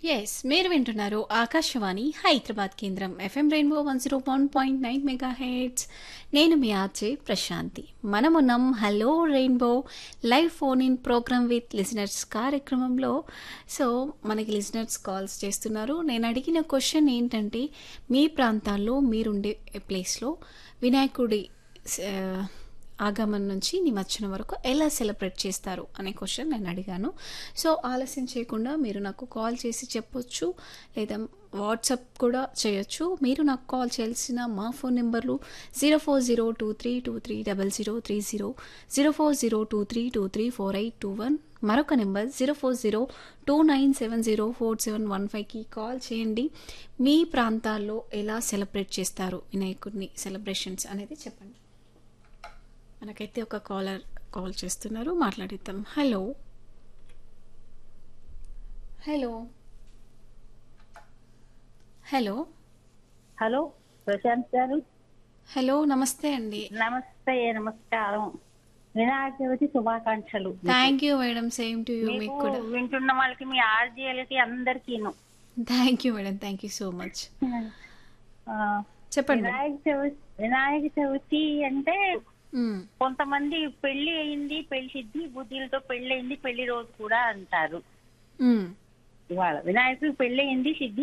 Yes మీరు వింటున్నారు ఆకాశవాణి హైదరాబాద్ కేంద్రం FM rainbow one zero one point nine mega hertz నేను మీ ఆర్జే ప్రశాంతి మనమున్నాం hello rainbow live phone in program with listeners కార్యక్రమంలో సో మనకి లిజనర్స్ కాల్స్ చేస్తున్నారు నేను అడిగిన క్వశ్చన్ ఏంటంటే మీ ప్రాంతాల్లో మీరుండే ప్లేస్లో వినాయకుడి ఆ, ఆగమన్ నుంచి నిమజ్జనం వరకు ఎలా సెలబ్రేట్ చేస్తారు అనే క్వశ్చన్ నేను అడిగాను సో ఆలస్యం చేయకుండా మీరు నాకు కాల్ చేసి చెప్పొచ్చు లేదా వాట్సాప్ కూడా చేయొచ్చు మీరు నాకు కాల్ చేయాల్సిన మా ఫోన్ నెంబర్లు zero four zero two three two three double zero three zero zero four zero two three two three four eight two one మరొక number zero four zero two nine seven zero four seven one ఫైవ్కి call చేయండి మీ ప్రాంతాల్లో ఎలా celebrate చేస్తారు వినాయకుడిని celebrations అనేది చెప్పండి మనకైతే ఒక కాలర్ కాల్ చేస్తున్నారు మాట్లాడిద్దాం hello hello hello hello Prashanth గారు హలో నమస్తే అండి నమస్తే నమస్కారం వినాయక చవితి శుభాకాంక్షలు thank you madam same to you మీకు మీకు కూడా వింటున్న వాళ్ళకి మీ ఆర్జీలకి అందరికీను thank you madam thank you so much ఆ, చెప్పండి వినాయక చవితి వినాయక చవితి అంటే మ్మ్. కొంతమంది పెళ్లి అయింది పెళ్లి సిద్ధి బుద్ధిలతో పెళ్లి అయింది పెళ్లి రోజు కూడా అంటారు మ్మ్. ఇవాళ వినాయకుడికి పెళ్లి అయింది సిద్ధి